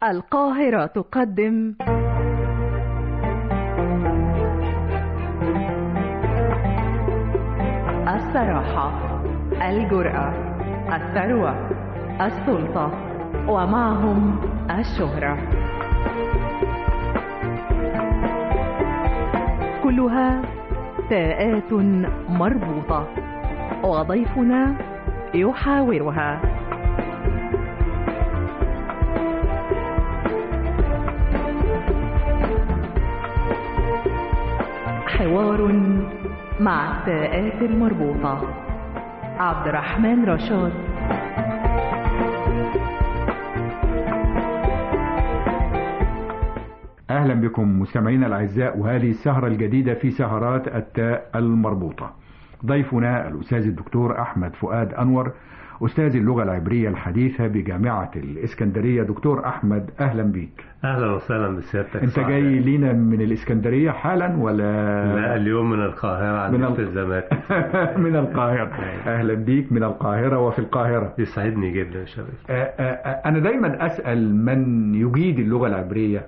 القاهرة تقدم الصراحة الجرأة الثروة السلطة ومعهم الشهرة كلها تاءات مربوطة وضيفنا يحاورها حوار مع التاءات المربوطة عبد الرحمن رشاد أهلا بكم مستمعينا الأعزاء وهذه السهرة الجديدة في سهرات التاء المربوطة ضيفنا الأستاذ الدكتور أحمد فؤاد أنور أستاذ اللغة العبرية الحديثة بجامعة الإسكندرية دكتور أحمد أهلا بيك اهلا وسهلا بسيادتك أنت صاحبي. جاي لينا من الإسكندرية حالا ولا لا اليوم من القاهرة عن من ال- التزامات من القاهرة أهلا بيك من القاهرة وفي القاهرة يسعدني جدا يا شريف آه، آه، آه، أنا دايما أسأل من يجيد اللغة العبرية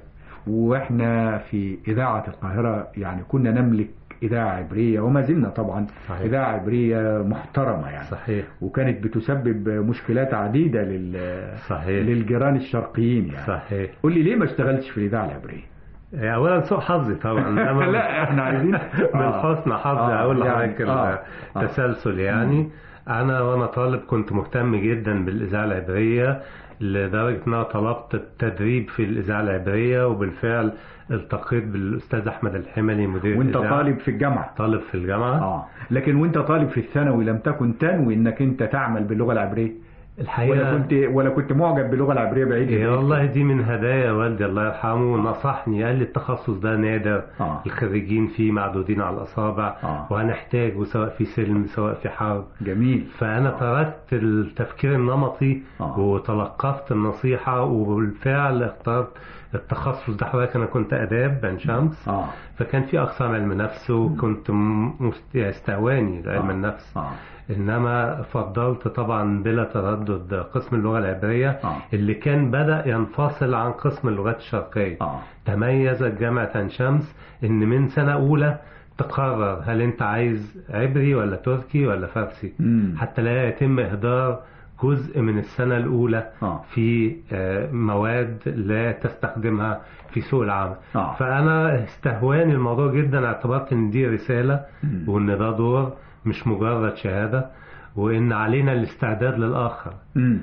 وإحنا في إذاعة القاهرة يعني كنا نملك إذاعة عبرية وما زلنا طبعا صحيح. إذاعة عبرية محترمة يعني صحيح وكانت بتسبب مشكلات عديدة لل... صحيح للجيران الشرقيين يعني صحيح قول لي ليه ما اشتغلتش في الإذاعة العبرية اولا سوء حظي طبعا أنا لا، إحنا عايزين- من آه. حسن حظي آه، اقول يعني، لحضرتك آه، آه. التسلسل يعني انا وانا طالب كنت مهتم جدا بالاذاعه العبريه لدرجه ان انا طلبت التدريب في الاذاعه العبريه وبالفعل التقيت بالاستاذ احمد الحملي مدير وانت الإذاعة. طالب في الجامعة طالب في الجامعه اه لكن وانت طالب في الثانوي لم تكن تنوي انك انت تعمل باللغة العبرية ولا الحقيقه كنت ولا كنت معجب باللغة العبرية بعيد يا البعيد؟ والله دي من هدايا والدي الله يرحمه نصحني قال لي التخصص ده نادر آه. الخريجين فيه معدودين على الأصابع آه. وهنحتاجه سواء في سلم سواء في حرب جميل فأنا تركت التفكير النمطي آه. وتلقفت النصيحة وبالفعل اخترت التخصص ده حضرتك أنا كنت آداب بن شمس اه فكان في أقسام علم نفس وكنت م- مست- استهواني علم آه. النفس اه انما فضلت طبعا بلا تردد قسم اللغه العبريه آه. اللي كان بدا ينفصل عن قسم اللغات الشرقيه اه تميزت جامعه عين شمس ان من سنه اولى تقرر هل انت عايز عبري ولا تركي ولا فارسي مم. حتى لا يتم اهدار جزء من السنه الاولى آه. في آه، مواد لا تستخدمها في سوق العمل آه. فانا استهواني الموضوع جدا اعتبرت ان دي رساله مم. وان ده دور مش مجرد شهاده وان علينا الاستعداد للاخر مم.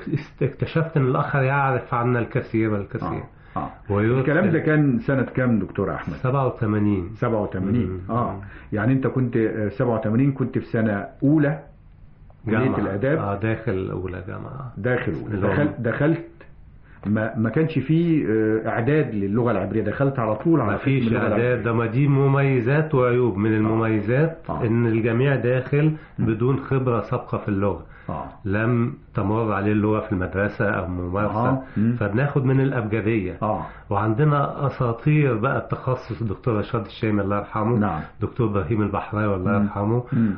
واكتشفت ان الاخر يعرف عنا الكثير والكثير اه اه ويرسل- الكلام ده كان سنة كام دكتور أحمد 87 87 مم. اه يعني انت كنت آه، 87 كنت في سنة أولى كلية جامعة. الآداب اه داخل اولى جامعه داخل اللي هو- دخلت دخلت ما ما كانش فيه آه، اعداد للغه العبريه دخلت على طول على ما قسم فيش اللغة العبرية. اعداد ده ما دي مميزات وعيوب من المميزات آه. ان الجميع داخل بدون خبره سابقه في اللغه اه لم تمر عليه اللغه في المدرسه او ممارسه آه. مم. فبناخد من الابجديه اه وعندنا اساطير بقى التخصص الدكتور رشاد الشامي الله يرحمه نعم. دكتور ابراهيم البحراوي الله مم. يرحمه مم.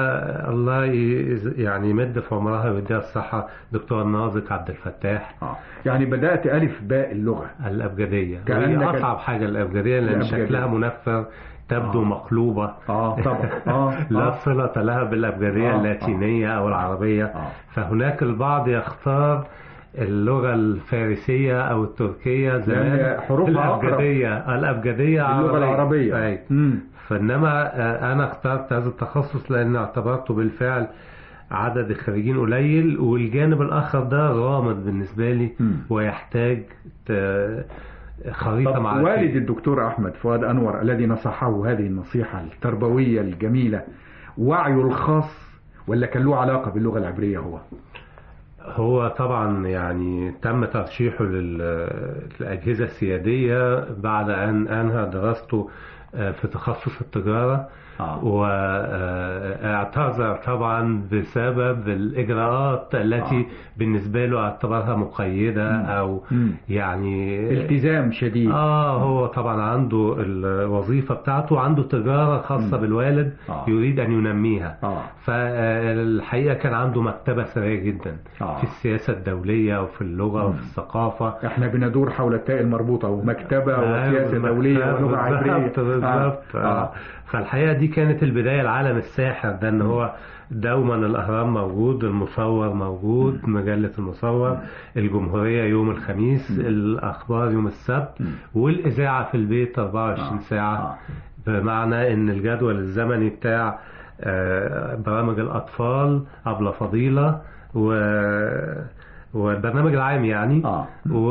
والله ي- يعني يمد في عمرها ويديها الصحه دكتور ناظق عبد الفتاح اه يعني بدات الف باء اللغه الابجديه كأنك- وهي اصعب حاجه الابجديه لان الأبجدية. شكلها منفر تبدو آه. مقلوبه اه طبعا اه لا آه. صلة لها بالأبجدية آه. اللاتينية أو العربية آه. فهناك البعض يختار اللغة الفارسية أو التركية زمان لأن حروفها أقرب. الأبجدية الأبجدية اللغه عربية. العربيه أي. مم. فإنما آه، أنا اخترت هذا التخصص لأن اعتبرته بالفعل عدد الخريجين قليل والجانب الآخر ده غامض بالنسبة لي مم. ويحتاج ت- خريطة طب معرفية والد الدكتور احمد فؤاد انور الذي نصحه هذه النصيحه التربويه الجميله وعيه الخاص ولا كان له علاقه باللغه العبريه هو هو طبعا يعني تم ترشيحه لل- للأجهزة السيادية بعد أن أنهى دراسته آه، في تخصص التجارة آه. واعتذر طبعا بسبب الإجراءات التي آه. بالنسبة له اعتبرها مقيدة أو مم. يعني التزام شديد اه هو طبعا عنده الوظيفة بتاعته عنده تجارة خاصة مم. بالوالد آه. يريد أن ينميها آه. فالحقيقة كان عنده مكتبة ثرية جدا آه. في السياسة الدولية وفي اللغة وفي الثقافة احنا بندور حول التاء المربوطة ومكتبة وسياسة أيوة، دولية بالظبط، ولغة عبرية بالظبط بالظبط آه. آه. آه. فالحقيقة دي كانت البداية العالم الساحر ده ان هو دوما الأهرام موجود المصور موجود مجلة المصور الجمهورية يوم الخميس الأخبار يوم السبت والإذاعة في البيت 24 آه. ساعة آه. بمعنى ان الجدول الزمني بتاع آه، برامج الأطفال أبلة فضيلة و والبرنامج العام يعني آه.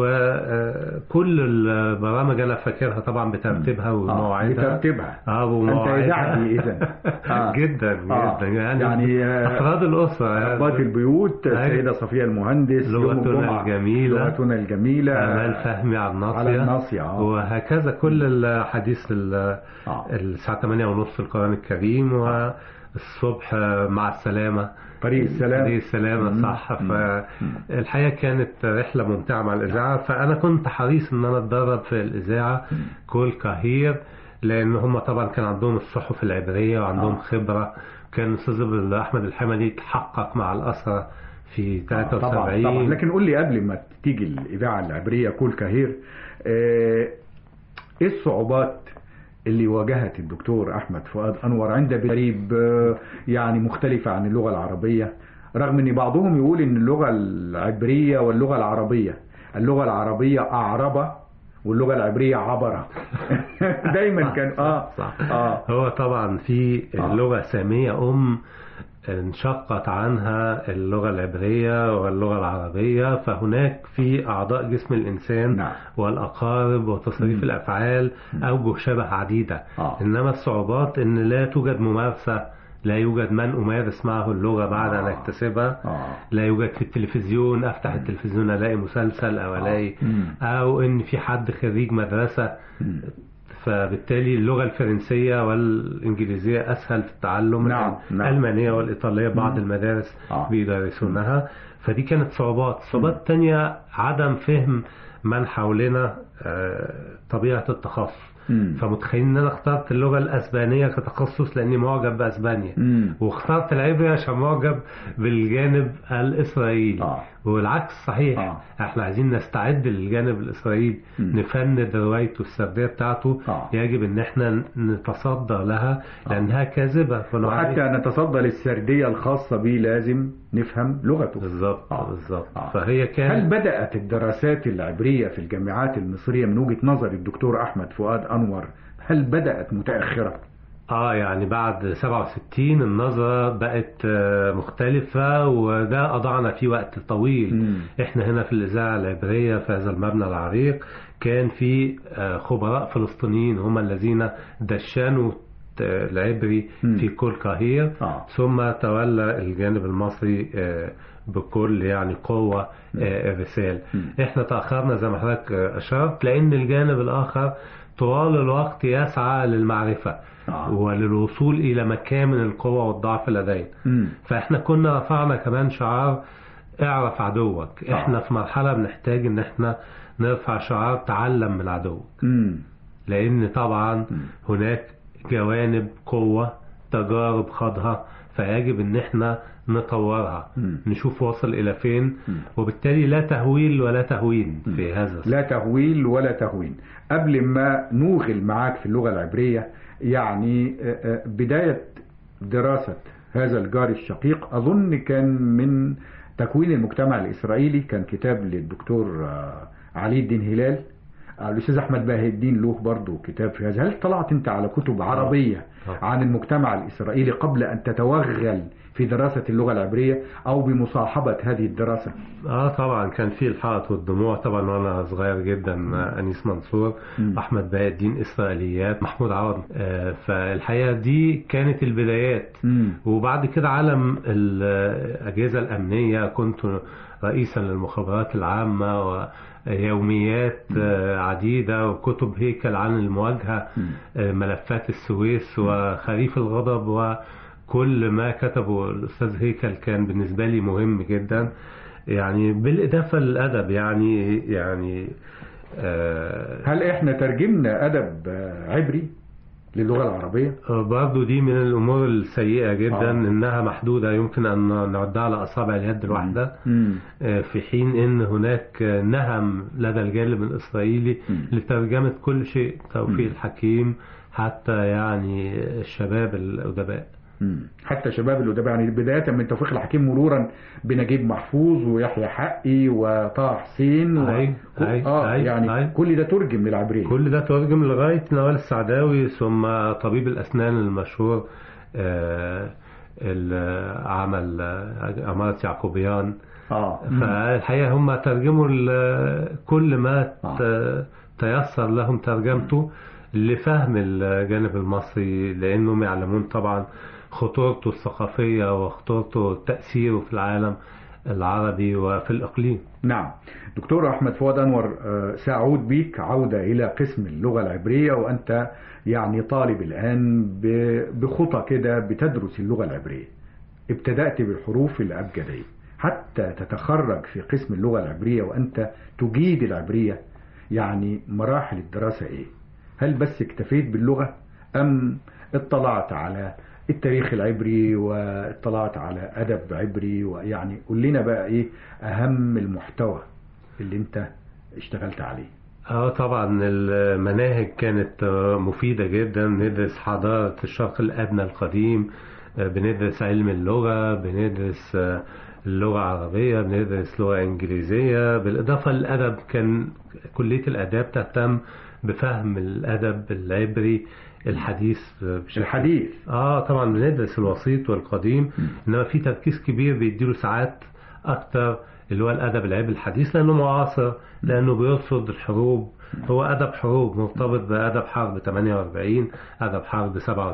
وكل البرامج انا فاكرها طبعا بترتيبها ومواعيدها بترتيبها اه أنت ومواعيدها إذاعي إذن آه. جدا آه. جدا يعني, يعني، آه، افراد الاسره ربات البيوت أيوة. السيدة صفية المهندس يوم لغتنا الجمعة. الجميلة. لغتنا الجميلة امال فهمي على الناصيه على الناصية، آه. وهكذا كل الحديث ال- آه. الساعه 8 ونص القران الكريم والصبح مع السلامه طريق السلام طريق السلامة مم. صح مم. فالحقيقة كانت رحلة ممتعة مع الإذاعة فأنا كنت حريص إن أنا أتدرب في الإذاعة كل كهير لأن هم طبعا كان عندهم الصحف العبرية وعندهم آه. خبرة كان الأستاذ أحمد الحمدي تحقق مع الأسرة في طبعا 73 طبعا لكن قول لي قبل ما تيجي الإذاعة العبرية كل كهير آه، إيه الصعوبات اللي واجهت الدكتور أحمد فؤاد أنور عند بريب آه، يعني مختلفة عن اللغة العربية رغم ان بعضهم يقول ان اللغة العبرية واللغة العربية اللغة العربية أعربة واللغة العبرية عبرة دايما كان اه صح. اه هو طبعا في آه. اللغة سامية أم انشقت عنها اللغة العبرية واللغة العربية فهناك في أعضاء جسم الإنسان نعم. والأقارب وتصريف مم. الأفعال أوجه شبه عديدة آه. إنما الصعوبات إن لا توجد ممارسة لا يوجد من أمارس معه اللغة بعد أن آه. اكتسبها آه. لا يوجد في التلفزيون أفتح التلفزيون ألاقي مسلسل أو ألاقي مم. أو إن في حد خريج مدرسة مم. فبالتالي اللغة الفرنسية والإنجليزية أسهل في التعلم نعم، نعم. الألمانية والإيطالية بعض مم. المدارس آه. بيدرسونها فدي كانت صعوبات الصعوبات التانية عدم فهم من حولنا آه، طبيعة التخصص مم. فمتخيلين ان انا اخترت اللغه الاسبانيه كتخصص لاني معجب باسبانيا مم. واخترت العبري عشان معجب بالجانب الاسرائيلي آه. والعكس صحيح آه. احنا عايزين نستعد للجانب الاسرائيلي مم. نفند روايته السرديه بتاعته آه. يجب ان احنا نتصدى لها لانها كاذبه فنعالج- وحتى نتصدى للسردية الخاصة به لازم نفهم لغته بالظبط آه. بالظبط آه. فهي هل كانت بدأت الدراسات العبرية في الجامعات المصرية من وجهة نظر الدكتور أحمد فؤاد أنور هل بدأت متأخرة؟ اه يعني بعد 67 النظرة بقت آه، مختلفة وده أضعنا فيه وقت طويل مم. احنا هنا في الإذاعة العبرية في هذا المبنى العريق كان في آه، خبراء فلسطينيين هم الذين دشنوا آه، العبري مم. في كل قهير آه. ثم تولى الجانب المصري آه، بكل يعني قوة آه، الرسالة مم. احنا تأخرنا زي ما حضرتك آه، أشرت لأن الجانب الآخر طوال الوقت يسعى للمعرفة آه. وللوصول إلى مكامن القوة والضعف لدينا مم. فاحنا كنا رفعنا كمان شعار اعرف عدوك آه. احنا في مرحلة بنحتاج ان احنا نرفع شعار تعلم من عدوك مم. لان طبعا هناك جوانب قوة تجارب خاضها فيجب ان احنا نطورها مم. نشوف وصل الى فين مم. وبالتالي لا تهويل ولا تهوين في هذا لا تهويل ولا تهوين قبل ما نوغل معاك في اللغة العبرية يعني آه، آه، بداية دراسة هذا الجار الشقيق أظن كان من تكوين المجتمع الإسرائيلي كان كتاب للدكتور آه، علي الدين هلال آه، الأستاذ أحمد باهي الدين له برضه كتاب في هذا هل طلعت أنت على كتب عربية آه. عن المجتمع الإسرائيلي قبل أن تتوغل في دراسة اللغة العبرية أو بمصاحبة هذه الدراسة اه طبعا كان في الحائط والدموع طبعا وانا صغير جدا آه، انيس منصور مم. احمد باقي الدين اسرائيليات محمود عوض آه فالحقيقه دي كانت البدايات مم. وبعد كده عالم الاجهزه الامنيه كنت رئيسا للمخابرات العامة ويوميات آه، عديدة وكتب هيكل عن المواجهة آه، ملفات السويس وخريف الغضب وكل ما كتبه الأستاذ هيكل كان بالنسبة لي مهم جدا يعني بالإضافة للأدب يعني يعني آه، هل احنا ترجمنا ادب آه، عبري للغه العربيه برضو دي من الأمور السيئة جدا آه. إنها محدودة يمكن أن نعدها على أصابع اليد الواحدة مم. آه، في حين ان هناك نهم لدى الجانب الاسرائيلي مم. لترجمه كل شيء توفيق مم. الحكيم حتى يعني الشباب الادباء مم. حتى شباب الأدباء يعني بداية من توفيق الحكيم مرورا بنجيب محفوظ ويحيى حقي وطه حسين و... أي- كل- أي- اه أي- يعني أي. كل ده ترجم للعبرية كل ده ترجم لغايه نوال السعداوي ثم طبيب الاسنان المشهور آه، اللي عمل آه، عمارة يعقوبيان اه فالحقيقة هم ترجموا ال- كل ما آه. ت- تيسر لهم ترجمته لفهم الجانب المصري لأنهم يعلمون طبعا خطورته الثقافية وخطورته تأثيره في العالم العربي وفي الإقليم نعم دكتور أحمد فؤاد أنور آه، سأعود بك عودة إلى قسم اللغة العبرية وأنت يعني طالب الآن ب- بخطى كده بتدرس اللغة العبرية ابتدأت بالحروف الأبجدية حتى تتخرج في قسم اللغة العبرية وأنت تجيد العبرية يعني مراحل الدراسة إيه هل بس اكتفيت باللغة أم اطلعت على التاريخ العبري واطلعت على أدب عبري ويعني قول لنا بقى إيه أهم المحتوى اللي أنت اشتغلت عليه اه طبعا المناهج كانت آه، مفيدة جدا ندرس حضارة الشرق الأدنى القديم آه، بندرس علم اللغة بندرس آه، اللغة العربية بندرس لغة إنجليزية بالإضافة للأدب كان كلية الآداب تهتم بفهم الأدب العبري الحديث آه، بشكل الحديث اه طبعا بندرس الوسيط والقديم انما في تركيز كبير بيديله ساعات اكتر اللي هو الادب العبري الحديث لانه معاصر لانه بيرصد الحروب هو ادب حروب مرتبط بادب حرب 48 ادب حرب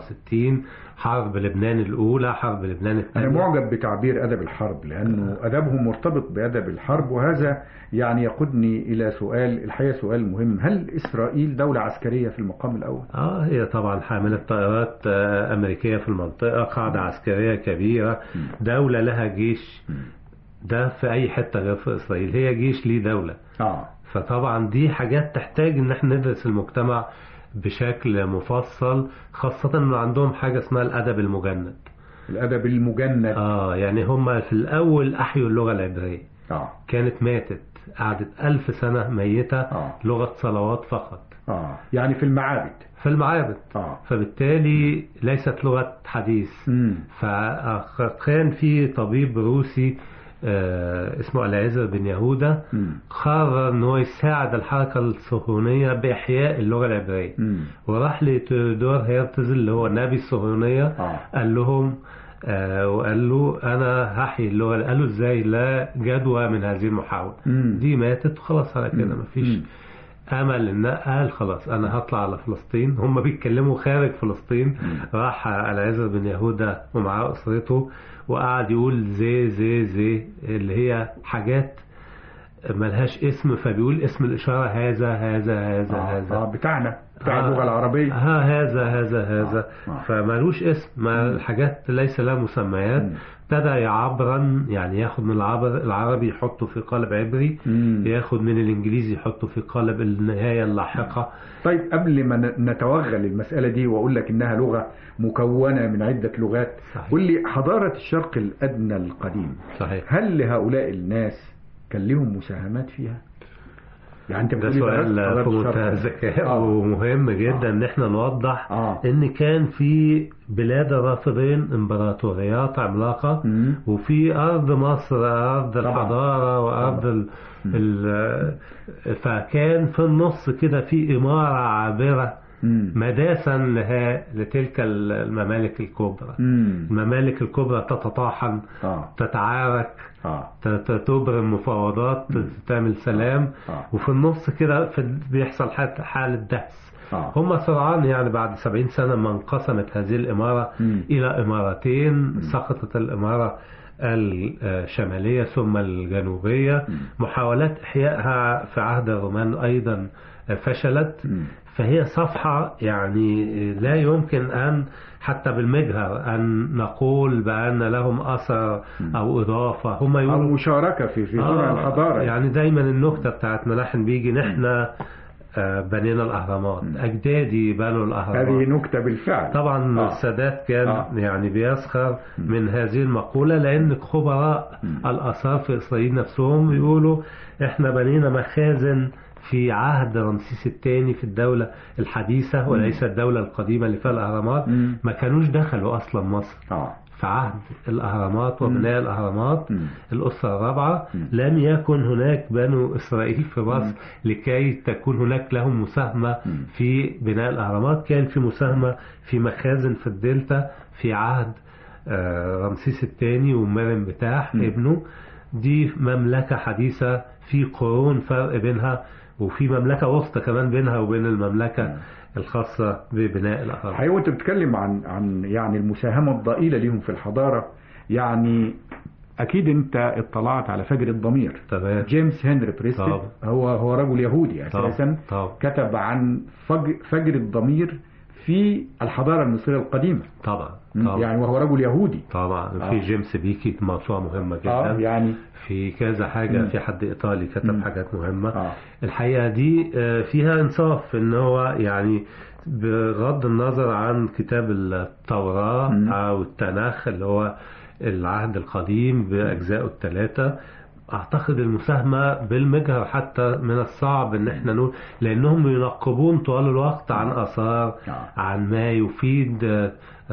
67 حرب لبنان الاولى حرب لبنان أنا الثانيه معجب بتعبير أدب الحرب لأنه أدبهم مرتبط بأدب الحرب وهذا يعني يقودني إلى سؤال الحقيقة سؤال مهم هل إسرائيل دولة عسكرية في المقام الأول؟ اه هي طبعا حاملة طائرات آه، امريكيه في المنطقه قاعده عسكريه كبيره دوله لها جيش ده في اي حته غير في اسرائيل هي جيش ليه دوله آه فطبعا دي حاجات تحتاج ان احنا ندرس المجتمع بشكل مفصل خاصة انه عندهم حاجة اسمها الادب المجند الأدب المجند اه يعني هم في الاول احيوا اللغة العبرية آه كانت ماتت قعدت ألف سنة ميتة آه. لغة صلوات فقط آه يعني في المعابد في المعابد آه فبالتالي ليست لغة حديث مم. فكان في طبيب روسي آه، اسمه العزر بن يهودا مم. قرر ان هو يساعد الحركة الصهيونية بإحياء اللغة العبرية مم. وراح لتيودور هيرتز اللي هو نبي الصهيونية آه. قال لهم آه وقال له انا هحيي اللغة قال له ازاي لا جدوى من هذه المحاولة مم. دي ماتت وخلاص على كده مم. مفيش مم. امل ان قال خلاص انا هطلع على فلسطين هم بيتكلموا خارج فلسطين راح العزر بن يهودا ومعاه اسرته وقعد يقول زي زي زي اللي هي حاجات ملهاش اسم فبيقول اسم الاشاره هذا هذا هذا آه. هذا آه. بتاعنا بتاع آه. اللغة العربية ها هذا هذا هذا آه. آه. فمالوش اسم ما الحاجات ليس لها مسميات مم. ابتدى يعبرا يعني ياخد من العبر العربي يحطه في قالب عبري مم. ياخد من الانجليزي يحطه في قالب النهايه اللاحقه طيب قبل ما ن- نتوغل المسألة دي وأقول لك إنها لغة مكونة من عدة لغات صحيح. قول لي حضارة الشرق الأدنى القديم صحيح هل لهؤلاء الناس كان لهم مساهمات فيها؟ يعني أنت ده بتقولي سؤال درست حضارة في الشرق منتهى الأدنى. الذكاء آه. ومهم جدا آه. ان احنا نوضح آه. ان كان في بلاد الرافضين امبراطوريات عملاقه مم. وفي ارض مصر ارض طبعا. الحضاره وارض ال... ال... فكان في النص كده في اماره عابره مم. مداسا لها لتلك الممالك الكبرى مم. الممالك الكبرى تتطاحن آه. تتعارك آه. ت- ت- تبرم مفاوضات تعمل سلام آه. وفي النص كده في- بيحصل حالة حالة دهس آه. هم سرعان يعني بعد سبعين سنة ما انقسمت هذه الإمارة مم. إلى إمارتين سقطت الإمارة الشمالية ثم الجنوبية محاولات إحيائها في عهد الرومان أيضا فشلت مم. فهي صفحة يعني لا يمكن أن حتى بالمجهر أن نقول بأن لهم أثر أو إضافة هم أو يقولوا مشاركة في في صنع آه، الحضارة يعني دايما النكتة بتاعت مناحم بيجي نحن آه، بنينا الأهرامات أجدادي بنوا الأهرامات هذه نكتة بالفعل طبعا آه. السادات كان آه. يعني بيسخر من هذه المقولة لأن خبراء الآثار في إسرائيل نفسهم بيقولوا إحنا بنينا مخازن في عهد رمسيس الثاني في الدولة الحديثة وليس الدولة القديمة اللي فيها الأهرامات مم. ما كانوش دخلوا أصلا مصر آه. في عهد الأهرامات وبناء الأهرامات مم. الأسرة الرابعة لم يكن هناك بنو إسرائيل في مصر لكي تكون هناك لهم مساهمة في بناء الأهرامات كان في مساهمة في مخازن في الدلتا في عهد آه، رمسيس الثاني ومرن بتاح ابنه دي مملكة حديثة في قرون فرق بينها وفي مملكة وسطى كمان بينها وبين المملكة الخاصة ببناء الأهرامات حقيقة وانت بتتكلم عن عن يعني المساهمة الضئيلة ليهم في الحضارة يعني اكيد انت اطلعت على فجر الضمير تمام جيمس هنري بريستد طبعا. هو هو رجل يهودي اساسا طبعا. كتب عن فجر, فجر الضمير في الحضارة المصرية القديمة طبعا طبعا يعني وهو رجل يهودي طبعا آه. في جيمس بيكي موسوعة مهمة جدا اه يعني في كذا حاجة مم. في حد إيطالي كتب مم. حاجات مهمة اه الحقيقة دي آه، فيها إنصاف إن هو يعني بغض النظر عن كتاب التوراة مم. أو التناخ اللي هو العهد القديم بأجزائه الثلاثة أعتقد المساهمة بالمجهر حتى من الصعب إن إحنا نقول لأنهم ينقبون طوال الوقت عن آثار آه. عن ما يفيد آه،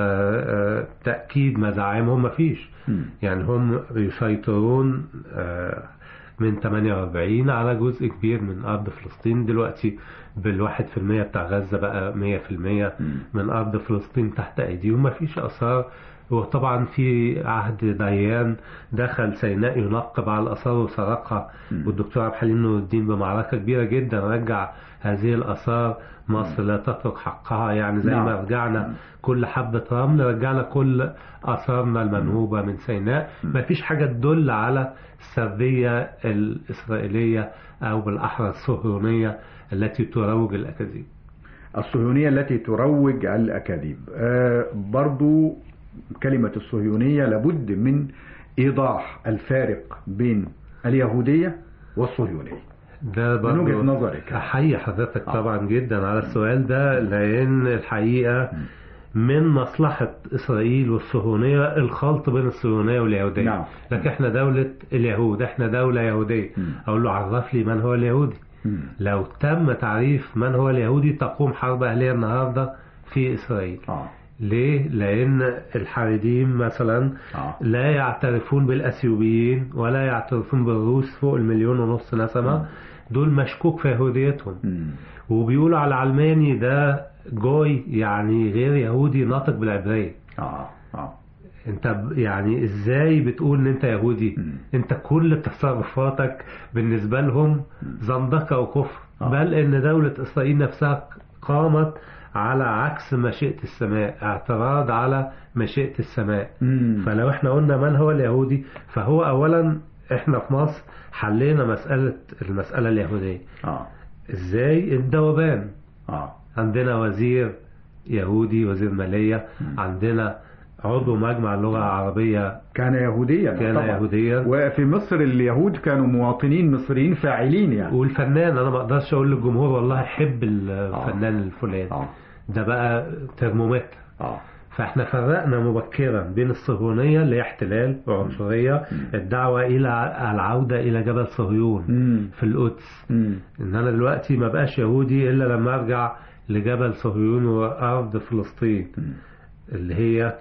آه، تأكيد مزاعمهم مفيش مم. يعني هم يسيطرون آه، من 48 على جزء كبير من أرض فلسطين دلوقتي بالواحد في المية بتاع غزة بقى مية في المية من أرض فلسطين تحت أيديهم مفيش آثار وطبعا في عهد ديان دخل سيناء ينقب على الآثار وسرقها والدكتور عبد الحليم نور الدين بمعركة كبيرة جدا رجع هذه الآثار مصر لا تترك حقها يعني زي نعم. ما رجعنا كل حبة رمل رجعنا كل آثارنا المنهوبة من سيناء ما فيش حاجة تدل على السردية الإسرائيلية أو بالأحرى الصهيونية التي تروج الأكاذيب الصهيونية التي تروج الأكاذيب آه برضو كلمة الصهيونية لابد من إيضاح الفارق بين اليهودية والصهيونية ده من وجهة برضو نظرك أحيي حضرتك آه. طبعا جدا على السؤال ده لأن الحقيقة من مصلحة إسرائيل والصهيونية الخلط بين الصهيونية واليهودية نعم. لكن احنا دولة اليهود احنا دولة يهودية مم. أقول له عرف لي من هو اليهودي مم. لو تم تعريف من هو اليهودي تقوم حرب أهلية النهاردة في إسرائيل آه. ليه؟ لأن الحريديم مثلا آه. لا يعترفون بالأثيوبيين ولا يعترفون بالروس فوق المليون ونص نسمة دول مشكوك في يهوديتهم مم. وبيقولوا على العلماني ده جوي يعني غير يهودي ناطق بالعبرية آه. آه. انت ب- يعني ازاي بتقول ان انت يهودي مم. انت كل تصرفاتك بالنسبة لهم زندقة وكفر آه. بل ان دولة اسرائيل نفسها قامت على عكس مشيئة السماء اعتراض على مشيئة السماء مم. فلو احنا قلنا من هو اليهودي فهو اولا احنا في مصر حلينا مسألة المسألة اليهودية آه. ازاي الذوبان آه. عندنا وزير يهودي وزير مالية عندنا عضو مجمع اللغة العربية كان يهوديا كان طبعا. يهوديا. وفي مصر اليهود كانوا مواطنين مصريين فاعلين يعني والفنان انا ما اقدرش اقول للجمهور والله حب الفنان الفلاني آه. ده بقى ترمومتر آه. فاحنا فرقنا مبكرا بين الصهيونية اللي هي احتلال وعنصرية الدعوة الى العودة الى جبل صهيون مم. في القدس مم. ان انا دلوقتي ما بقاش يهودي الا لما ارجع لجبل صهيون وارض فلسطين اللي هي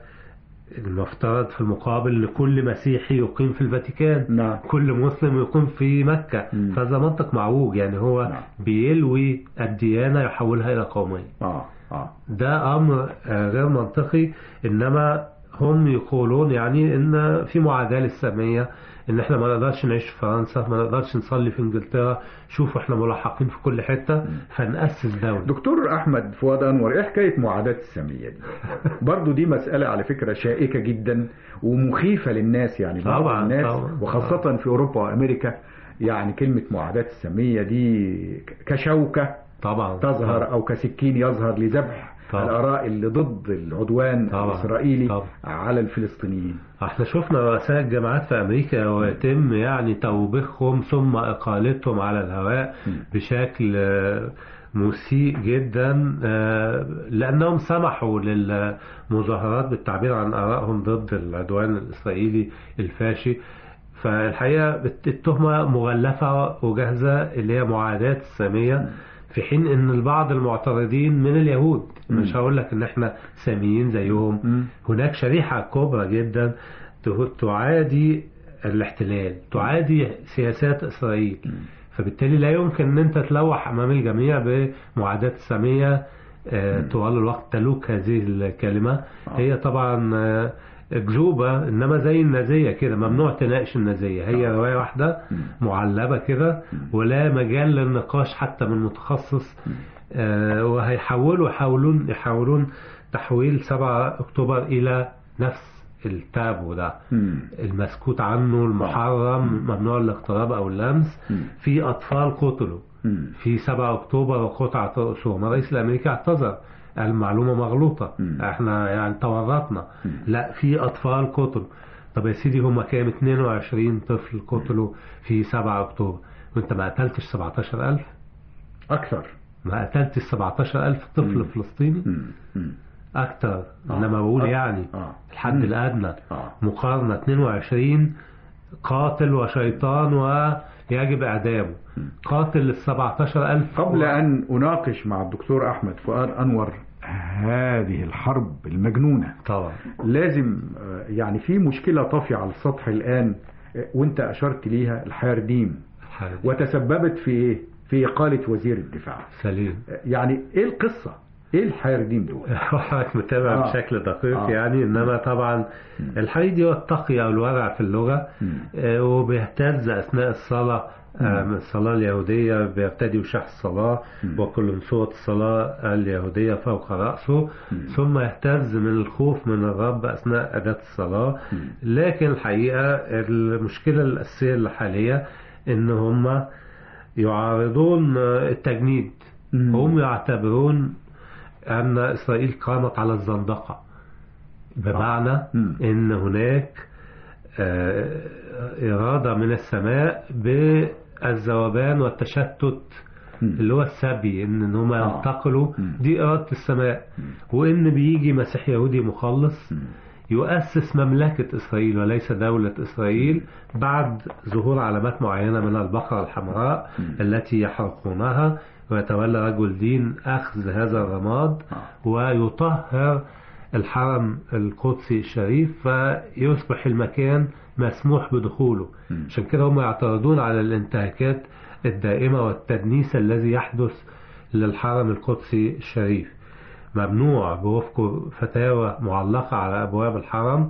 المفترض في المقابل لكل مسيحي يقيم في الفاتيكان نعم. كل مسلم يقيم في مكة مم. فهذا منطق معوج يعني هو نعم. بيلوي الديانة يحولها إلى قومية آه. آه. ده أمر آه، غير منطقي إنما هم يقولون يعني إن في معاداة للسامية ان احنا ما نقدرش نعيش في فرنسا ما نقدرش نصلي في انجلترا شوفوا احنا ملحقين في كل حته فنأسس دوله دكتور احمد فؤاد انور ايه حكايه معاداه الساميه دي برضو دي مساله على فكره شائكه جدا ومخيفه للناس يعني بعض طبعاً، الناس طبعاً. وخاصه في اوروبا وامريكا يعني كلمه معاداه الساميه دي كشوكه طبعا تظهر او كسكين يظهر لذبح طبعا. الاراء اللي ضد العدوان طبعا. الاسرائيلي طبعا. على الفلسطينيين احنا شفنا رؤساء الجامعات في امريكا ويتم يعني توبيخهم ثم اقالتهم على الهواء م. بشكل آه، مسيء جدا آه، لانهم سمحوا للمظاهرات بالتعبير عن ارائهم ضد العدوان الاسرائيلي الفاشي فالحقيقه التهمه مغلفه وجاهزه اللي هي معاداه الساميه في حين ان البعض المعترضين من اليهود م. مش هقول لك ان احنا ساميين زيهم م. هناك شريحة كبرى جدا ت- تعادي الاحتلال تعادي سياسات إسرائيل فبالتالي لا يمكن أن أنت تلوح أمام الجميع بمعاداة السامية آه، طوال الوقت تلوك هذه الكلمة هي طبعا آه، أكذوبة إنما زي النازية كده ممنوع تناقش النازية هي رواية واحدة معلبة كده ولا مجال للنقاش حتى من متخصص آه، وهيحاولوا يحاولون يحاولون تحويل 7 أكتوبر إلى نفس التابو ده مم. المسكوت عنه المحرم ممنوع الاقتراب أو اللمس مم. في أطفال قتلوا مم. في 7 أكتوبر وقطعت رؤوسهم الرئيس الأمريكي اعتذر المعلومة مغلوطة مم. احنا يعني تورطنا مم. لا في أطفال قتلوا طب يا سيدي هم كام 22 طفل قتلوا في 7 أكتوبر وانت ما قتلتش 17000 اكثر ما قتلتش 17000 طفل مم. فلسطيني مم. مم. أكتر آه. إنما بقول آه. يعني آه. الحد مم. الأدنى آه. مقارنة 22 قاتل وشيطان ويجب إعدامه قاتل ال 17000 قبل أن أناقش مع الدكتور أحمد فؤاد أنور هذه الحرب المجنونة طبعا لازم آه، يعني في مشكلة طافية على السطح الآن آه، وانت أشرت ليها الحيرديم الحاجة وتسببت في إيه؟ في إقالة وزير الدفاع سليم آه، يعني إيه القصة؟ إيه الحيرديم دول؟ حضرتك متابع آه. بشكل دقيق آه. يعني انما طبعا الحقيقة دي هو التقي او الورع في اللغة مم. آه، وبيهتز اثناء الصلاة آه، من الصلاة اليهودية بيرتدي وشاح الصلاة مم. وكل صوت الصلاة اليهودية فوق رأسه مم. ثم يهتز من الخوف من الرب أثناء أداة الصلاة مم. لكن الحقيقة المشكلة الأساسية الحالية إن هم يعارضون آه، التجنيد مم. هم يعتبرون أن إسرائيل قامت على الزندقة بمعنى مم. أن هناك آه، إرادة من السماء بالذوبان والتشتت مم. اللي هو السبي ان إن هم آه. ينتقلوا مم. دي إرادة السماء وإن بيجي مسيح يهودي مخلص مم. يؤسس مملكة إسرائيل وليس دولة إسرائيل بعد ظهور علامات معينة من البقرة الحمراء مم. التي يحرقونها ويتولى رجل دين أخذ هذا الرماد آه. ويطهر الحرم القدسي الشريف فيصبح المكان مسموح بدخوله مم. عشان كده هم يعترضون على الانتهاكات الدائمة والتدنيس الذي يحدث للحرم القدسي الشريف ممنوع بوفق فتاوى معلقة على أبواب الحرم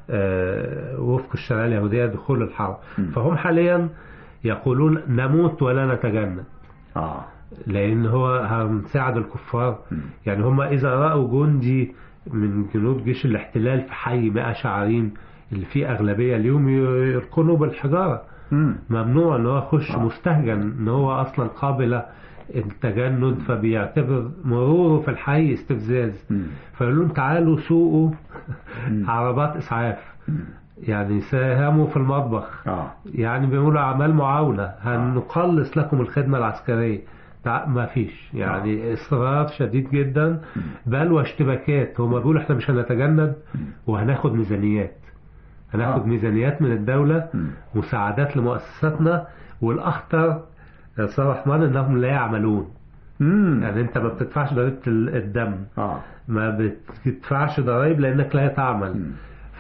آه، وفق الشريعة اليهودية دخول الحرم مم. فهم حاليا يقولون نموت ولا نتجنن آه. لأن هو هنساعد الكفار مم. يعني هم إذا رأوا جندي من جنود جيش الاحتلال في حي 100 شعرين اللي فيه أغلبية اليوم يركنوا بالحجارة مم. ممنوع ان هو يخش آه. مستهجن ان هو اصلا قابل التجند فبيعتبر مروره في الحي استفزاز مم. فيقول لهم تعالوا سوقوا مم. عربات اسعاف مم. يعني ساهموا في المطبخ آه. يعني بيقولوا اعمال معاونه هنقلص لكم الخدمه العسكريه تع- ما فيش يعني اصرار شديد جدا بل واشتباكات هم بيقولوا احنا مش هنتجند وهناخد ميزانيات هناخد آه. ميزانيات من الدوله مم. مساعدات لمؤسساتنا والاخطر يا استاذ الرحمن انهم لا يعملون مم. يعني انت ما بتدفعش ضريبه ال- الدم آه. ما بتدفعش ضرائب لانك لا تعمل مم.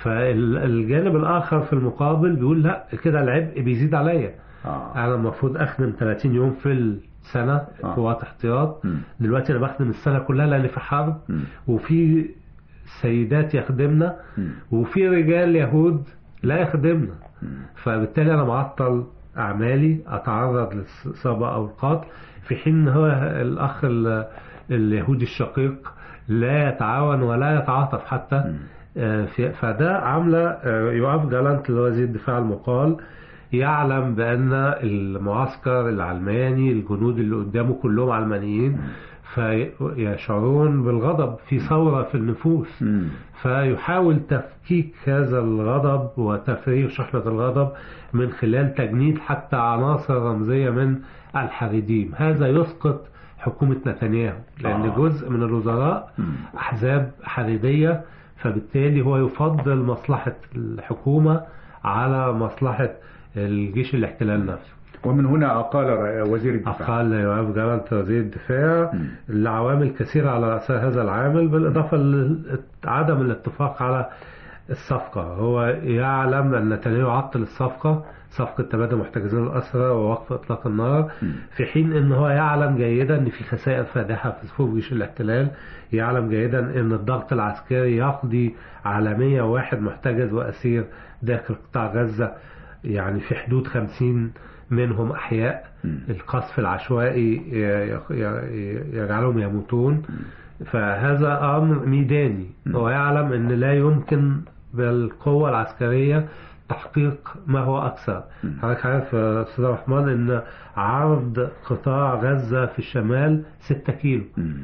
فالجانب الاخر في المقابل بيقول لا كده العبء بيزيد عليا آه. انا المفروض اخدم 30 يوم في السنه آه. قوات احتياط مم. دلوقتي انا بخدم السنه كلها لان في حرب مم. وفي سيدات يخدمنا مم. وفي رجال يهود لا يخدمنا فبالتالي انا معطل اعمالي اتعرض للاصابه او القتل في حين ان هو الاخ ال- اليهودي الشقيق لا يتعاون ولا يتعاطف حتى آه، في- فده عامله آه، يوقف جالانت اللي هو وزير الدفاع المقال يعلم بان المعسكر العلماني الجنود اللي قدامه كلهم علمانيين فيشعرون بالغضب في ثوره في النفوس مم. فيحاول تفكيك هذا الغضب وتفريغ شحنة الغضب من خلال تجنيد حتى عناصر رمزية من الحريديم هذا يسقط حكومة نتنياهو لأن آه. جزء من الوزراء أحزاب حريدية فبالتالي هو يفضل مصلحة الحكومة على مصلحة الجيش الاحتلال نفسه ومن هنا أقال ر- وزير الدفاع أقل يوقف جلالة وزير الدفاع لعوامل كثيرة على رأس هذا العامل بالإضافة لعدم الاتفاق على الصفقة هو يعلم أن نتنياهو عطل الصفقة صفقة تبادل محتجزين الأسرى ووقف إطلاق النار في حين أن هو يعلم جيدا أن في خسائر فادحة في صفوف جيش الاحتلال يعلم جيدا أن الضغط العسكري يقضي على 101 محتجز وأسير داخل قطاع غزة يعني في حدود 50 منهم أحياء القصف العشوائي ي- ي- يجعلهم يموتون فهذا أمر ميداني هو يعلم أن لا يمكن بالقوة العسكرية تحقيق ما هو أكثر حضرتك عارف يا أستاذ الرحمن أن عرض قطاع غزة في الشمال 6 كيلو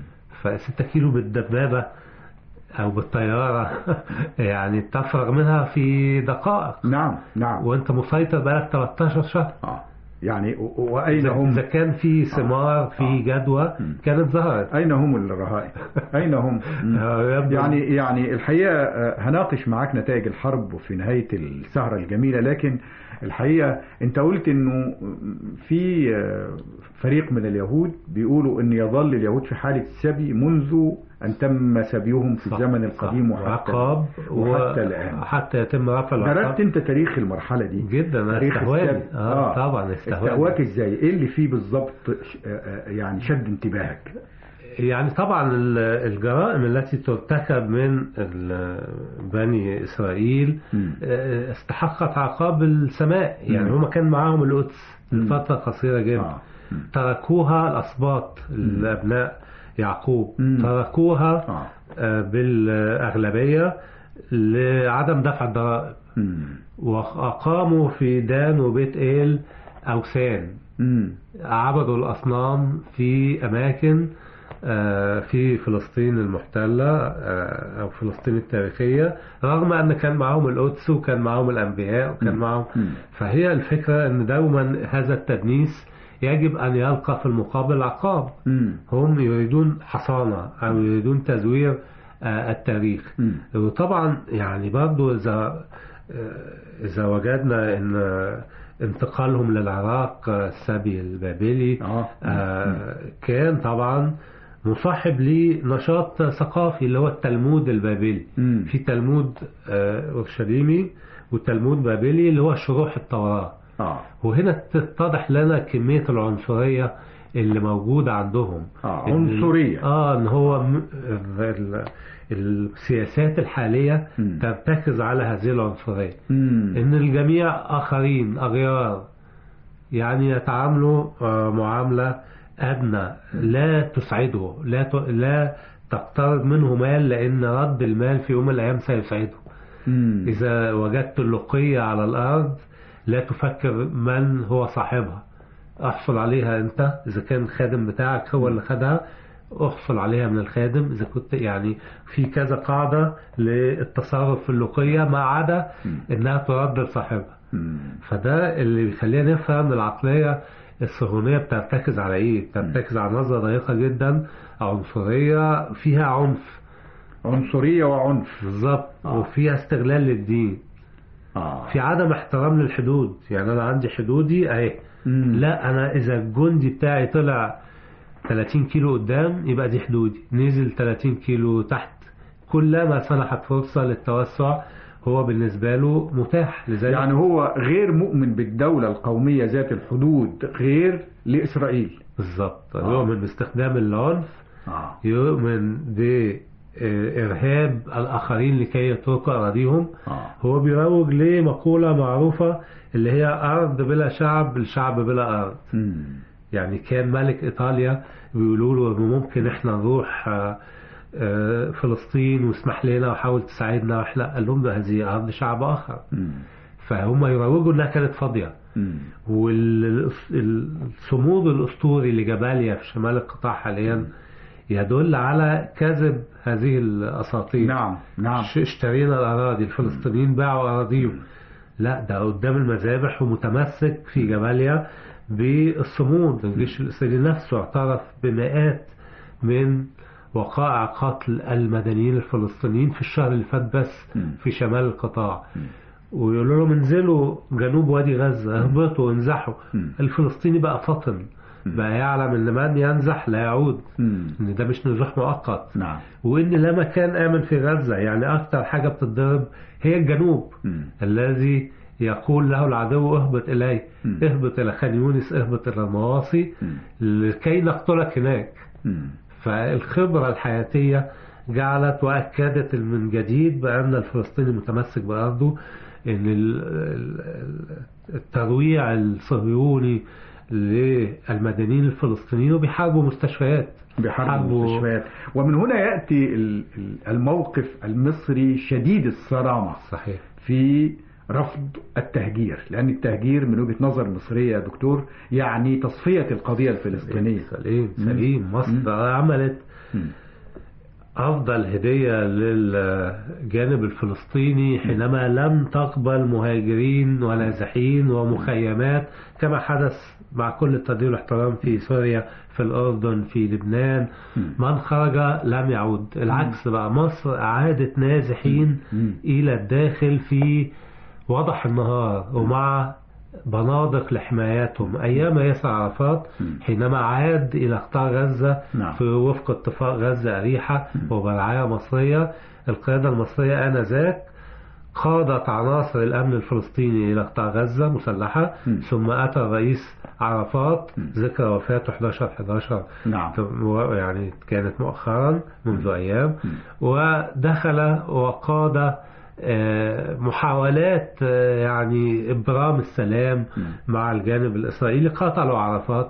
ف6 كيلو بالدبابة أو بالطيارة يعني تفرغ منها في دقائق نعم نعم وأنت مسيطر بقالك 13 شهر آه. يعني و- وأين إذا هم إذا كان في ثمار في جدوى كانت ظهرت أين هم الرهائن أين هم مم. آه، يبدو- يعني يعني الحقيقة آه، هناقش معاك نتائج الحرب في نهاية السهرة الجميلة لكن الحقيقة انت قلت انه في آه، فريق من اليهود بيقولوا ان يظل اليهود في حالة سبي منذ ان تم سبيهم في صح، الزمن صح. القديم وحتى وعقاب وحتى الآن حتى يتم رفع درست العقاب انت تاريخ المرحلة دي جدا أنا تاريخ استهواني السبي اه طبعا استهواك استهواني ازاي ايه اللي فيه بالظبط ش- آه، آه، يعني شد انتباهك يعني طبعا ال- الجرائم التي ترتكب من ال- بني اسرائيل مم. آه، استحقت عقاب السماء يعني مم. هم كان معاهم القدس مم. لفتره قصيره جدا آه. مم. تركوها الاسباط الابناء يعقوب مم. تركوها آه. آه، بالاغلبيه لعدم دفع الضرائب مم. وأقاموا في دان وبيت إيل أوثان مم. عبدوا الأصنام في أماكن آه، في فلسطين المحتلة آه، أو فلسطين التاريخية رغم أن كان معهم القدس وكان معهم الأنبياء وكان مم. معهم مم. فهي الفكرة أن دوما هذا التدنيس يجب أن يلقى في المقابل عقاب مم. هم يريدون حصانة أو يريدون تزوير آه، التاريخ مم. وطبعا يعني برضو إذا آه، إذا وجدنا إن آه، انتقالهم للعراق آه، السبي البابلي آه. آه، كان طبعا مصاحب لنشاط ثقافي اللي هو التلمود البابلي مم. في تلمود آه، أورشليمي وتلمود بابلي اللي هو شروح التوراة اه وهنا تتضح لنا كمية العنصرية اللي موجودة عندهم آه، إن- عنصرية. اه ان هو م- ال- السياسات الحالية مم. ترتكز على هذه العنصرية مم. ان الجميع اخرين اغيار يعني يتعاملوا آه، معاملة ادنى لا تسعده لا ت- لا تقترض منه مال لان رد المال في يوم من الايام سيسعده مم. إذا وجدت اللقية على الأرض لا تفكر من هو صاحبها احصل عليها أنت إذا كان الخادم بتاعك هو اللي خدها احصل عليها من الخادم إذا كنت يعني في كذا قاعدة للتصرف في اللقية ما عدا إنها ترد لصاحبها مم. فده اللي بيخلينا نفهم العقلية الصهيونية بترتكز على إيه؟ بترتكز على نظرة ضيقة جدا عنصرية فيها عنف عنصرية وعنف بالظبط آه. وفيها استغلال للدين اه في عدم احترام للحدود يعني انا عندي حدودي اهي مم. لا انا اذا الجندي بتاعي طلع 30 كيلو قدام يبقى دي حدودي نزل 30 كيلو تحت كلما سنحت فرصة للتوسع هو بالنسبة له متاح لذلك يعني هو غير مؤمن بالدولة القومية ذات الحدود غير لإسرائيل بالظبط آه. يؤمن باستخدام العنف آه. يؤمن آه، إرهاب الآخرين لكي يتركوا أراضيهم آه. هو بيروج لمقولة معروفة اللي هي أرض بلا شعب الشعب بلا أرض مم. يعني كان ملك إيطاليا بيقولوا له إنه ممكن إحنا نروح آه، آه، فلسطين واسمح لنا وحاول تساعدنا وإحنا قال لهم ده هذه أرض شعب آخر مم. فهم يروجوا إنها كانت فاضية مم. والصمود الأسطوري لجباليا في شمال القطاع حاليا يدل على كذب هذه الأساطير نعم نعم ش- اشترينا الأراضي الفلسطينيين باعوا أراضيهم لا ده قدام المذابح ومتمسك في جباليا بالصمود الجيش الإسرائيلي نفسه اعترف بمئات من وقائع قتل المدنيين الفلسطينيين في الشهر اللي فات بس مم. في شمال القطاع ويقولوا لهم انزلوا جنوب وادي غزة اهبطوا انزحوا مم. الفلسطيني بقى فطن بقى يعلم ان من ينزح لا يعود مم. ان ده مش نزوح مؤقت نعم وان لا مكان امن في غزه يعني اكتر حاجه بتتضرب هي الجنوب مم. الذي يقول له العدو اهبط الي مم. اهبط الى خان يونس اهبط الى المواصي مم. لكي نقتلك هناك مم. فالخبره الحياتيه جعلت واكدت من جديد بان الفلسطيني متمسك بارضه ان ال- ال- الترويع الصهيوني للمدنيين الفلسطينيين وبيحاربوا مستشفيات بحرب حربوا- المستشفيات ومن هنا يأتي ال- ال- الموقف المصري شديد الصرامة صحيح في رفض التهجير لأن التهجير من وجهة نظر مصرية يا دكتور يعني تصفية القضية الفلسطينية سليم سليم مصر عملت مم. أفضل هدية للجانب الفلسطيني حينما لم تقبل مهاجرين ونازحين ومخيمات كما حدث مع كل التقدير والاحترام في سوريا في الأردن في لبنان من خرج لم يعود العكس بقى مصر أعادت نازحين مم. إلى الداخل في وضح النهار ومع بنادق لحمايتهم أيام ياسر عرفات حينما عاد إلى قطاع غزة نعم. في وفق اتفاق غزة أريحة وبرعاية مصرية القيادة المصرية آنذاك قادت عناصر الأمن الفلسطيني إلى قطاع غزة مسلحة م. ثم أتى الرئيس عرفات ذكرى وفاته 11 11 نعم. يعني كانت مؤخرا منذ أيام ودخل وقاد آه، محاولات آه، يعني إبرام السلام مع الجانب الإسرائيلي قتلوا عرفات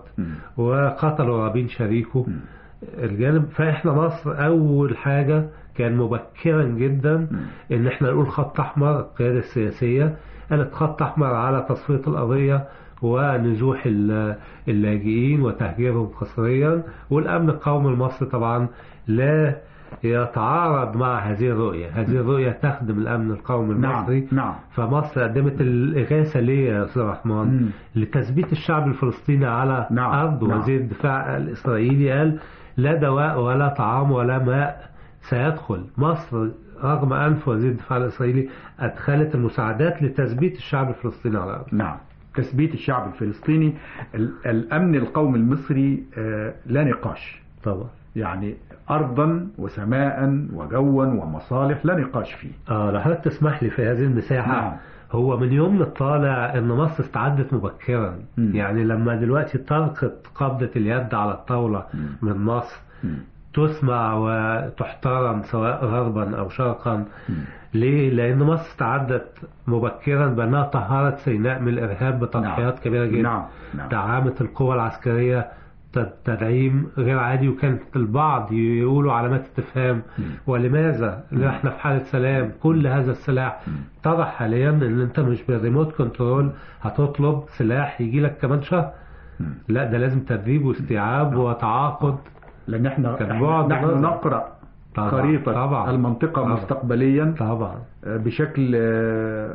وقتلوا رابين شريكه الجانب فإحنا مصر أول حاجة كان مبكرا جدا إن إحنا نقول خط أحمر القيادة السياسية قالت خط أحمر على تصفية القضية ونزوح ال- اللاجئين وتهجيرهم قسريا والأمن القومي المصري طبعا لا يتعارض مع هذه الرؤية هذه الرؤية تخدم الأمن القومي المصري نعم نعم فمصر قدمت الإغاثة ليه يا أستاذ رحمن مم. لتثبيت الشعب الفلسطيني على نعم، أرض نعم. وزير الدفاع الإسرائيلي قال لا دواء ولا طعام ولا ماء سيدخل مصر رغم أنف وزير الدفاع الإسرائيلي أدخلت المساعدات لتثبيت الشعب الفلسطيني على الأرض نعم تثبيت الشعب الفلسطيني ال- الأمن القومي المصري آه، لا نقاش طبعا يعني أرضا وسماء وجوا ومصالح لا نقاش فيه آه لو حضرتك تسمح لي في هذه المساحة نعم. هو من يوم الطالع ان مصر استعدت مبكرا مم. يعني لما دلوقتي تلقت قبضة اليد على الطاولة من مصر مم. تسمع وتحترم سواء غربا او شرقا ليه؟ لان مصر استعدت مبكرا بانها طهرت سيناء من الارهاب بتضحيات نعم. كبيرة جدا نعم. نعم. دعمت القوى العسكرية تد- تدعيم غير عادي وكانت البعض يقولوا علامات استفهام ولماذا احنا في حالة سلام كل هذا السلاح اتضح حاليا ان انت مش بالريموت كنترول هتطلب سلاح يجي لك كمان شهر لا ده لازم تدريب واستيعاب وتعاقد لأن احنا, كان احنا بعد نحن نظر. طبعا طبعا خريطة طبعا المنطقة طبعا. مستقبليا طبعا آه، بشكل آه،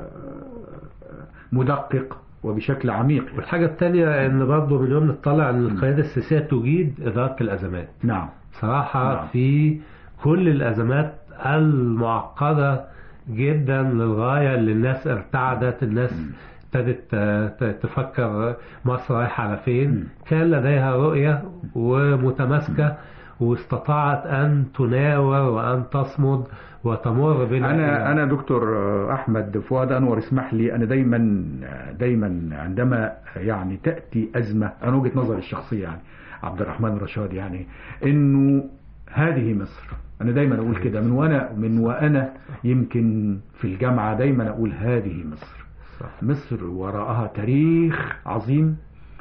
مدقق وبشكل عميق والحاجة التانية ان برضه من يوم نطلع ان القيادة السياسية تجيد إدارة الأزمات نعم صراحة نعم. في كل الأزمات المعقدة جدا للغاية اللي الناس ارتعدت الناس ابتدت ت- ت- تفكر مصر رايحة على فين كان لديها رؤية ومتماسكة واستطاعت أن تناور وأن تصمد وتمر بين انا انا دكتور احمد فؤاد انور اسمح لي انا دايما دايما عندما يعني تاتي ازمه انا وجهه نظري الشخصيه يعني عبد الرحمن رشاد يعني انه هذه مصر انا دايما اقول كده من وانا من وانا يمكن في الجامعه دايما اقول هذه مصر صح مصر وراءها تاريخ عظيم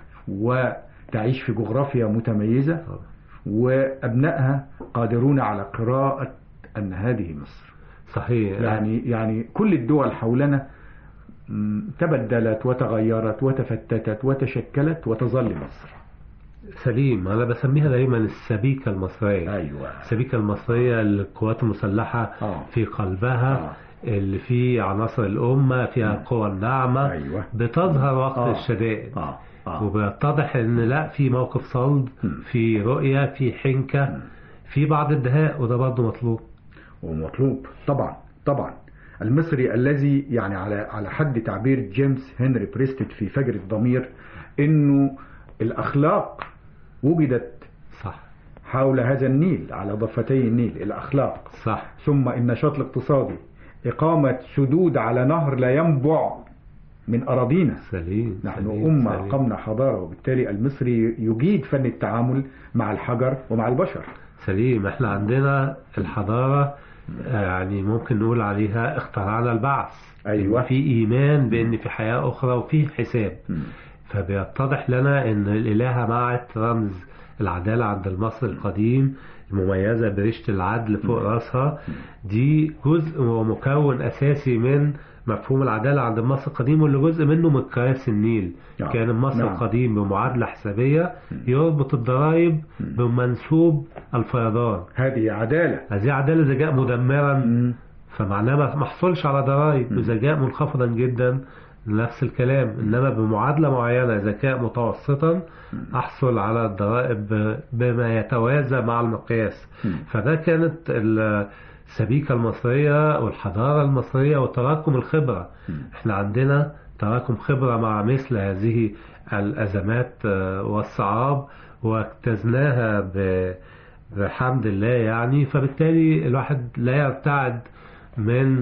وتعيش في جغرافيا متميزه طبعا. وابنائها قادرون على قراءه ان هذه مصر صحيح يعني يعني كل الدول حولنا م، تبدلت وتغيرت وتفتتت وتشكلت وتظل مصر سليم انا بسميها دايما السبيكه المصريه ايوه السبيكه المصريه للقوات المسلحه آه. في قلبها آه. اللي فيه عناصر الامه فيها القوى الناعمه أيوة. بتظهر وقت آه. الشدائد اه اه وبيتضح ان لا في موقف صلب مم. في رؤيه في حنكه في بعض الدهاء وده برضه مطلوب ومطلوب طبعا طبعا المصري الذي يعني على على حد تعبير جيمس هنري بريستد في فجر الضمير انه الاخلاق وجدت صح حول هذا النيل على ضفتي النيل الاخلاق صح ثم النشاط الاقتصادي اقامه سدود على نهر لا ينبع من اراضينا سليم نحن سليم، أمة سليم. أقمنا حضارة وبالتالي المصري يجيد فن التعامل مع الحجر ومع البشر سليم احنا عندنا الحضارة آه، يعني ممكن نقول عليها اخترعنا البعث أيوة. في إيمان بأن في حياة أخرى وفي حساب فبيتضح لنا أن الإلهة معت رمز العدالة عند المصري القديم المميزة بريشة العدل فوق راسها دي جزء ومكون أساسي من مفهوم العدالة عند المصري القديم واللي جزء منه من كراسي النيل نعم. كان المصري نعم. القديم بمعادلة حسابية يربط الضرائب بمنسوب الفيضان هذه عدالة هذه عدالة إذا جاء مدمرا مم. فمعناه ما ما حصلش على ضرائب إذا جاء منخفضا جدا نفس الكلام إنما بمعادلة معينة إذا كان متوسطا أحصل على الضرائب بما يتوازى مع المقياس فده كانت السبيكة المصرية والحضارة المصرية وتراكم الخبرة احنا عندنا تراكم خبرة مع مثل هذه الأزمات آه، والصعاب واجتزناها ب- بحمد الله يعني فبالتالي الواحد لا يرتعد من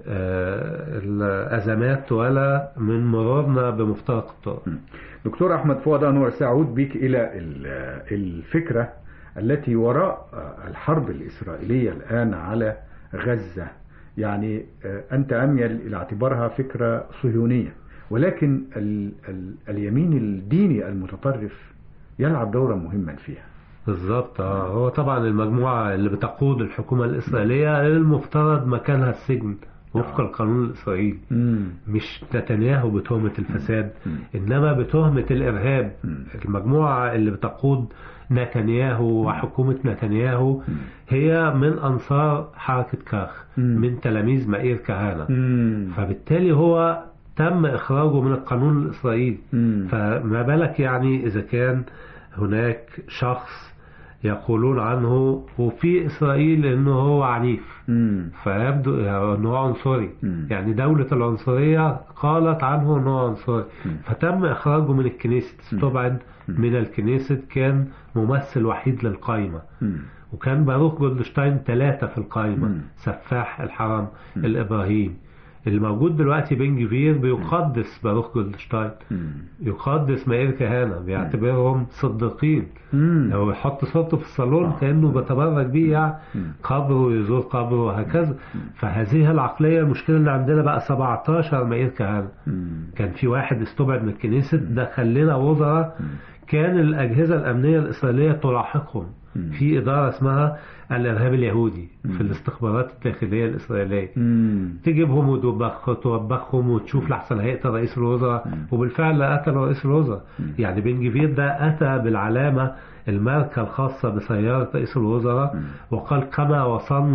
آه، الأزمات ولا من مرورنا بمفترق الطرق دكتور أحمد فؤاد أنور سأعود بك إلى ال- الفكرة التي وراء الحرب الإسرائيلية الآن على غزة يعني آه، أنت أميل إلى اعتبارها فكرة صهيونية ولكن ال ال اليمين الديني المتطرف يلعب دورا مهما فيها بالظبط اه هو طبعا المجموعة اللي بتقود الحكومة الإسرائيلية المفترض مكانها السجن وفق آه. القانون الإسرائيلي مم. مش نتنياهو بتهمة الفساد مم. إنما بتهمة الإرهاب مم. المجموعة اللي بتقود نتنياهو وحكومة نتنياهو هي من أنصار حركة كاخ مم. من تلاميذ مائير كهانة مم. فبالتالي هو تم إخراجه من القانون الإسرائيلي مم. فما بالك يعني إذا كان هناك شخص يقولون عنه وفي إسرائيل إنه هو عنيف مم. فيبدو أنه هو عنصري مم. يعني دولة العنصرية قالت عنه أنه عنصري مم. فتم إخراجه من الكنيست استبعد من الكنيست كان ممثل وحيد للقائمة مم. وكان باروخ جولدشتاين ثلاثة في القائمة مم. سفاح الحرم الإبراهيم الموجود دلوقتي بن جفير بيقدس باروخ جولدشتاين مم. يقدس مائر كهانة بيعتبرهم صديقين مم. لو يحط صورته في الصالون آه. كأنه بيتبرك بيه يعني مم. قبره يزور قبره وهكذا فهذه العقلية المشكلة اللي عندنا بقى 17 مائر كهانة مم. كان في واحد استبعد من الكنيسة دخل لنا وزراء كان الأجهزة الأمنية الإسرائيلية تلاحقهم في إدارة اسمها الإرهاب اليهودي في الاستخبارات الداخلية الإسرائيلية مم. تجيبهم وتوبخ توبخهم وتشوف لحسن هيقتل رئيس الوزراء وبالفعل قتل رئيس الوزراء يعني بن جفير ده أتى بالعلامة الماركة الخاصة بسيارة رئيس الوزراء وقال كما وصلنا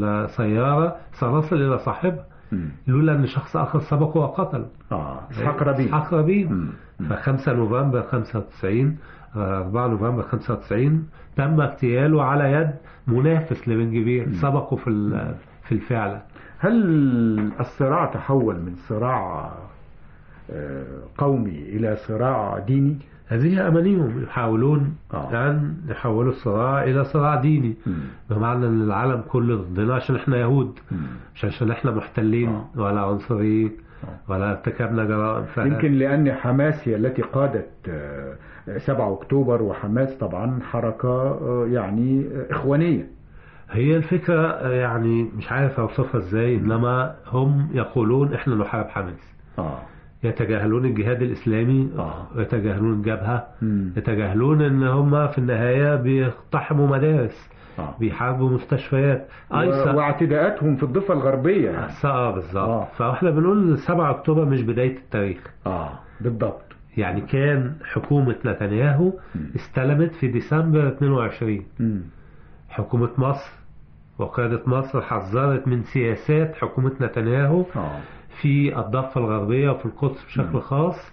للسيارة سنصل إلى صاحبها مم. لولا أن شخص آخر سبقه وقتل اه اسحاق ربيع إسحاق ربيع مم. ف 5 نوفمبر 95 آه، 4 نوفمبر 95 تم اغتياله على يد منافس لبن جبير سبقه في ال- في الفعل هل الصراع تحول من صراع آه، قومي إلى صراع ديني؟ هذه أمانيهم يحاولون آه. أن يحولوا الصراع إلى صراع ديني بمعنى أن العالم كله ضدنا عشان إحنا يهود مش عشان إحنا محتلين آه. ولا عنصريين ولا ارتكبنا جرائم ف... يمكن لأن حماس هي التي قادت آه، 7 أكتوبر وحماس طبعا حركة آه، يعني آه، إخوانية هي الفكرة آه، يعني مش عارف أوصفها إزاي إنما هم يقولون إحنا نحارب حماس اه يتجاهلون الجهاد الإسلامي آه. يتجاهلون الجبهة مم. يتجاهلون إن هم في النهاية بيقتحموا مدارس آه. بيحاربوا مستشفيات و- أيسر واعتداءاتهم في الضفة الغربية يعني. اه بالظبط آه. فاحنا بنقول 7 اكتوبر مش بدايه التاريخ اه بالضبط يعني كان حكومه نتنياهو استلمت في ديسمبر 22 مم. حكومه مصر وقاده مصر حذرت من سياسات حكومه نتنياهو اه في الضفه الغربيه وفي القدس بشكل خاص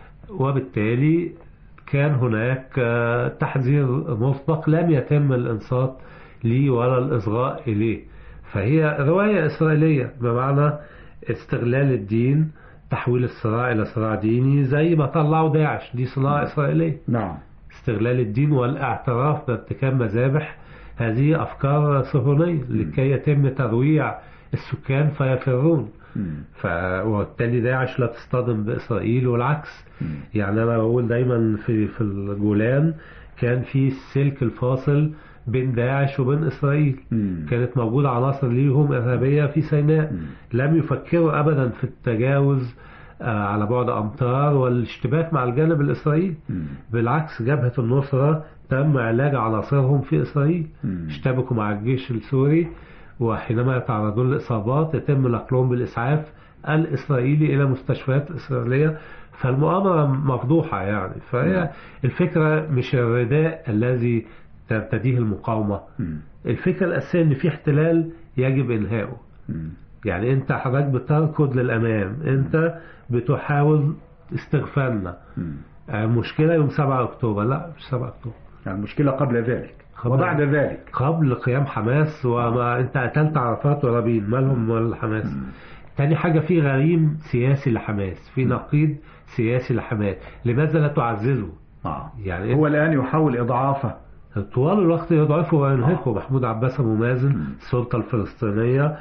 وبالتالي كان هناك آه، تحذير مسبق لم يتم الانصات ليه ولا الاصغاء اليه فهي روايه اسرائيليه بمعنى استغلال الدين تحويل الصراع الى صراع ديني زي ما طلعوا داعش دي صناعه اسرائيليه نعم استغلال الدين والاعتراف بارتكاب مذابح هذه افكار صهيونيه لكي يتم ترويع السكان فيفرون مم. ف... وبالتالي داعش لا تصطدم بإسرائيل والعكس مم. يعني أنا بقول دايما في في الجولان كان في السلك الفاصل بين داعش وبين إسرائيل مم. كانت موجودة عناصر ليهم إرهابية في سيناء مم. لم يفكروا أبدا في التجاوز آه، على بعد أمتار والاشتباك مع الجانب الإسرائيلي مم. بالعكس جبهة النصرة تم علاج عناصرهم في إسرائيل مم. اشتبكوا مع الجيش السوري وحينما يتعرضون لإصابات يتم نقلهم بالإسعاف الإسرائيلي إلى مستشفيات إسرائيلية فالمؤامرة مفضوحة يعني فهي الفكرة مش الرداء الذي ترتديه المقاومة مم. الفكرة الأساسية إن في احتلال يجب إنهائه مم. يعني أنت حضرتك بتركض للأمام أنت بتحاول استغفالنا مم. آه، مشكلة يوم 7 أكتوبر لا مش 7 أكتوبر يعني المشكلة قبل ذلك قبل- وبعد ذلك قبل قيام حماس وما انت قتلت عرفات ورابين مالهم ولا حماس تاني حاجة في غريم سياسي لحماس في نقيض سياسي لحماس لماذا لا تعززه آه. يعني هو الآن يحاول إضعافه طوال الوقت يضعفه وينهكه محمود عباس أبو مازن مم. السلطة الفلسطينية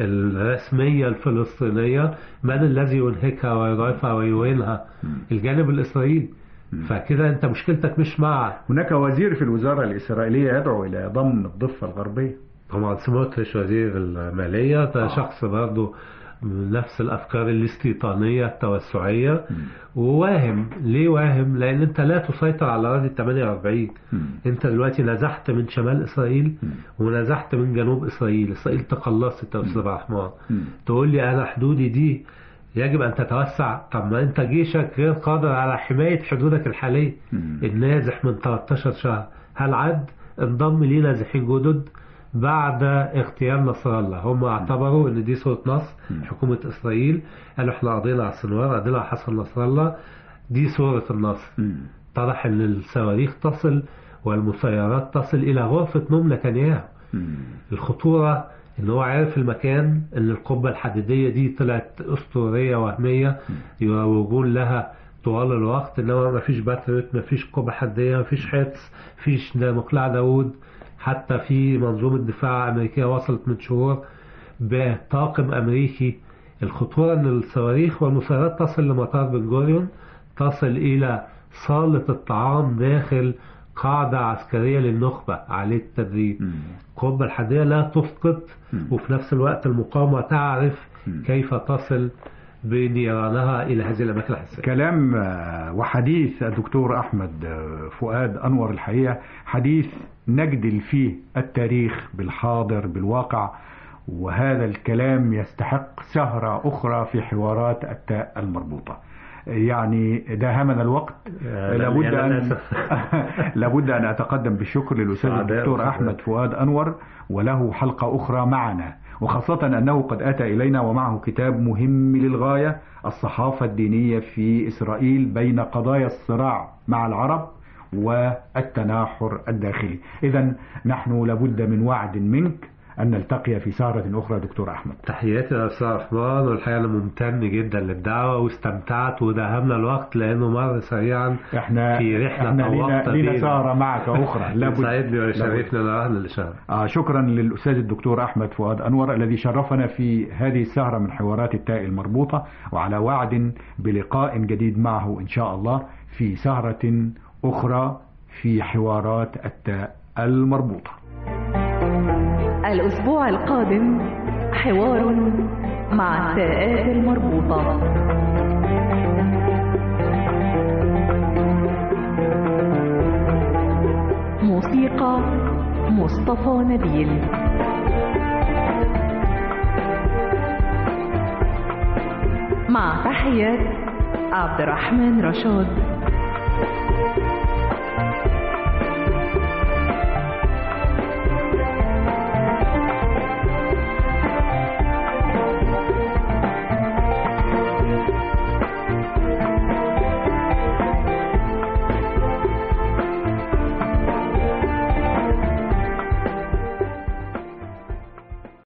الرسمية الفلسطينية من الذي ينهكها ويضعفها ويوهنها مم. الجانب الإسرائيلي مم. فكده انت مشكلتك مش مع هناك وزير في الوزارة الإسرائيلية يدعو إلى ضم الضفة الغربية طبعا سموتريش وزير المالية ده آه. شخص برضه من نفس الأفكار الاستيطانية التوسعية مم. وواهم ليه واهم؟ لأن أنت لا تسيطر على أراضي 48 مم. أنت دلوقتي نزحت من شمال إسرائيل مم. ونزحت من جنوب إسرائيل إسرائيل تقلصت يا أستاذ عبد الرحمن مم. تقول لي أنا حدودي دي يجب أن تتوسع طب ما أنت جيشك غير قادر على حماية حدودك الحالية مم. النازح من 13 شهر هل عد انضم ليه نازحين جدد بعد اغتيال نصر الله هم اعتبروا ان دي صورة نصر مم. حكومة اسرائيل قالوا احنا قضينا على السنوار قضينا على حسن نصر الله دي صورة النصر مم. اتضح ان الصواريخ تصل والمسيرات تصل الى غرفة نوم نتنياهو مم. الخطورة ان هو عارف المكان ان القبة الحديدية دي طلعت اسطورية وهمية يروجون لها طوال الوقت انما ما فيش باتريوت ما فيش قبة حديدية ما فيش حدس ما فيش دا- مقلاع داوود حتى في منظومة دفاع أمريكية وصلت من شهور بطاقم أمريكي الخطورة أن الصواريخ والمسيرات تصل لمطار بن جوريون تصل إلى صالة الطعام داخل قاعدة عسكرية للنخبة عليه التدريب مم. القبة الحديدية لا تسقط مم. وفي نفس الوقت المقاومة تعرف مم. كيف تصل بنيرانها إلى هذه الأماكن الحساسة كلام آه، وحديث الدكتور أحمد آه، فؤاد أنور الحقيقة حديث نجدل فيه التاريخ بالحاضر بالواقع وهذا الكلام يستحق سهرة أخرى في حوارات التاء المربوطة يعني داهمنا الوقت آه، لابد يعني أن للأسف. لابد أن أتقدم بالشكر للأستاذ سعداء الدكتور وسعداء. أحمد فؤاد أنور وله حلقة أخرى معنا وخاصة أنه قد أتى إلينا ومعه كتاب مهم للغاية الصحافة الدينية في إسرائيل بين قضايا الصراع مع العرب والتناحر الداخلي إذا نحن لابد من وعد منك أن نلتقي في سهرة أخرى دكتور أحمد تحياتي يا أستاذ عثمان والحقيقة أنا ممتن جدا للدعوة واستمتعت وداهمنا الوقت لأنه مر سريعا احنا في رحلة احنا لينا, طوقت لينا بينا. سهرة معك أخرى لابد يسعدني لابد. ويشرفني الأهل الإشارة آه شكرا للأستاذ الدكتور أحمد فؤاد أنور الذي شرفنا في هذه السهرة من حوارات التاء المربوطة وعلى وعد بلقاء جديد معه إن شاء الله في سهرة أخرى في حوارات التاء المربوطة الأسبوع القادم حوار مع التاءات المربوطة موسيقى مصطفى نبيل مع تحيات عبد الرحمن رشاد